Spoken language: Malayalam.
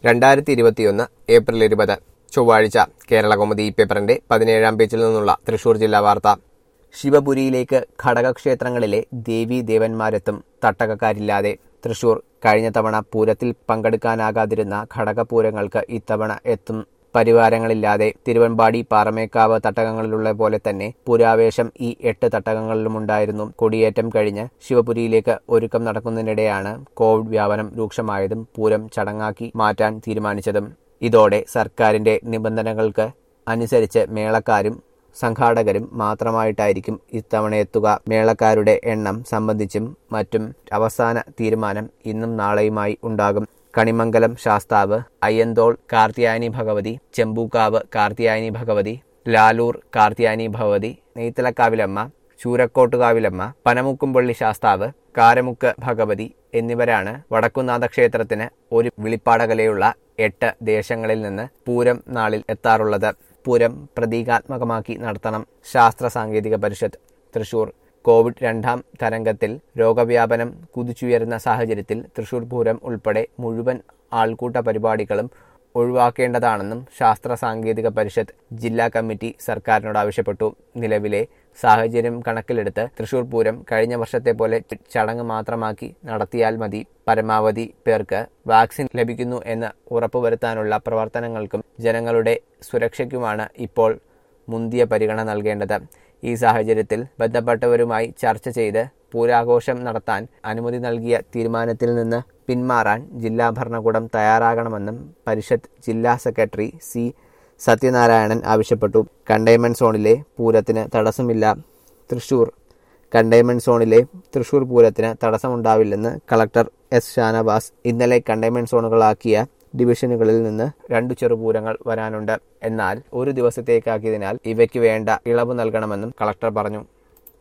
രണ്ടായിരത്തി ഇരുപത്തിയൊന്ന് ഏപ്രിൽ ഇരുപത് ചൊവ്വാഴ്ച കേരളകൗമുദി പേപ്പറിന്റെ പതിനേഴാം പേജിൽ നിന്നുള്ള തൃശൂർ ജില്ലാ വാർത്ത ശിവപുരിയിലേക്ക് ഘടകക്ഷേത്രങ്ങളിലെ ദേവീ ദേവന്മാരെത്തും തട്ടകക്കാരില്ലാതെ തൃശൂർ കഴിഞ്ഞ തവണ പൂരത്തിൽ പങ്കെടുക്കാനാകാതിരുന്ന ഘടകപൂരങ്ങൾക്ക് ഇത്തവണ എത്തും പരിവാരങ്ങളില്ലാതെ തിരുവമ്പാടി പാറമേക്കാവ് തട്ടകങ്ങളിലുള്ള പോലെ തന്നെ പുരാവേശം ഈ എട്ട് തട്ടകങ്ങളിലുമുണ്ടായിരുന്നു കൊടിയേറ്റം കഴിഞ്ഞ് ശിവപുരിയിലേക്ക് ഒരുക്കം നടക്കുന്നതിനിടെയാണ് കോവിഡ് വ്യാപനം രൂക്ഷമായതും പൂരം ചടങ്ങാക്കി മാറ്റാൻ തീരുമാനിച്ചതും ഇതോടെ സർക്കാരിന്റെ നിബന്ധനകൾക്ക് അനുസരിച്ച് മേളക്കാരും സംഘാടകരും മാത്രമായിട്ടായിരിക്കും ഇത്തവണ എത്തുക മേളക്കാരുടെ എണ്ണം സംബന്ധിച്ചും മറ്റും അവസാന തീരുമാനം ഇന്നും നാളെയുമായി ഉണ്ടാകും കണിമംഗലം ശാസ്താവ് അയ്യന്തോൾ കാർത്തിയായനി ഭഗവതി ചെമ്പൂക്കാവ് കാർത്തിയായനി ഭഗവതി ലാലൂർ കാർത്തിയായനി ഭഗവതി നെയ്ത്തലക്കാവിലമ്മ ചൂരക്കോട്ടുകാവിലമ്മ പനമുക്കുംപള്ളി ശാസ്താവ് കാരമുക്ക് ഭഗവതി എന്നിവരാണ് വടക്കുന്നാഥ ക്ഷേത്രത്തിന് ഒരു വിളിപ്പാടകലെയുള്ള എട്ട് ദേശങ്ങളിൽ നിന്ന് പൂരം നാളിൽ എത്താറുള്ളത് പൂരം പ്രതീകാത്മകമാക്കി നടത്തണം ശാസ്ത്ര സാങ്കേതിക പരിഷത്ത് തൃശൂർ കോവിഡ് രണ്ടാം തരംഗത്തിൽ രോഗവ്യാപനം കുതിച്ചുയരുന്ന സാഹചര്യത്തിൽ തൃശൂർ പൂരം ഉൾപ്പെടെ മുഴുവൻ ആൾക്കൂട്ട പരിപാടികളും ഒഴിവാക്കേണ്ടതാണെന്നും ശാസ്ത്ര സാങ്കേതിക പരിഷത്ത് ജില്ലാ കമ്മിറ്റി സർക്കാരിനോട് ആവശ്യപ്പെട്ടു നിലവിലെ സാഹചര്യം കണക്കിലെടുത്ത് തൃശൂർ പൂരം കഴിഞ്ഞ വർഷത്തെ പോലെ ചടങ്ങ് മാത്രമാക്കി നടത്തിയാൽ മതി പരമാവധി പേർക്ക് വാക്സിൻ ലഭിക്കുന്നു എന്ന് ഉറപ്പുവരുത്താനുള്ള പ്രവർത്തനങ്ങൾക്കും ജനങ്ങളുടെ സുരക്ഷയ്ക്കുമാണ് ഇപ്പോൾ മുന്തിയ പരിഗണന നൽകേണ്ടത് ഈ സാഹചര്യത്തിൽ ബന്ധപ്പെട്ടവരുമായി ചർച്ച ചെയ്ത് പൂരാഘോഷം നടത്താൻ അനുമതി നൽകിയ തീരുമാനത്തിൽ നിന്ന് പിന്മാറാൻ ജില്ലാ ഭരണകൂടം തയ്യാറാകണമെന്നും പരിഷത്ത് ജില്ലാ സെക്രട്ടറി സി സത്യനാരായണൻ ആവശ്യപ്പെട്ടു കണ്ടെയ്ൻമെന്റ് സോണിലെ പൂരത്തിന് തടസ്സമില്ല തൃശൂർ കണ്ടെയ്ൻമെന്റ് സോണിലെ തൃശൂർ പൂരത്തിന് തടസ്സമുണ്ടാവില്ലെന്ന് കളക്ടർ എസ് ഷാനവാസ് ഇന്നലെ കണ്ടെയ്ൻമെന്റ് സോണുകളാക്കിയ ഡിവിഷനുകളിൽ നിന്ന് രണ്ടു ചെറുപൂരങ്ങൾ വരാനുണ്ട് എന്നാൽ ഒരു ദിവസത്തേക്കാക്കിയതിനാൽ ഇവയ്ക്ക് വേണ്ട ഇളവ് നൽകണമെന്നും കളക്ടർ പറഞ്ഞു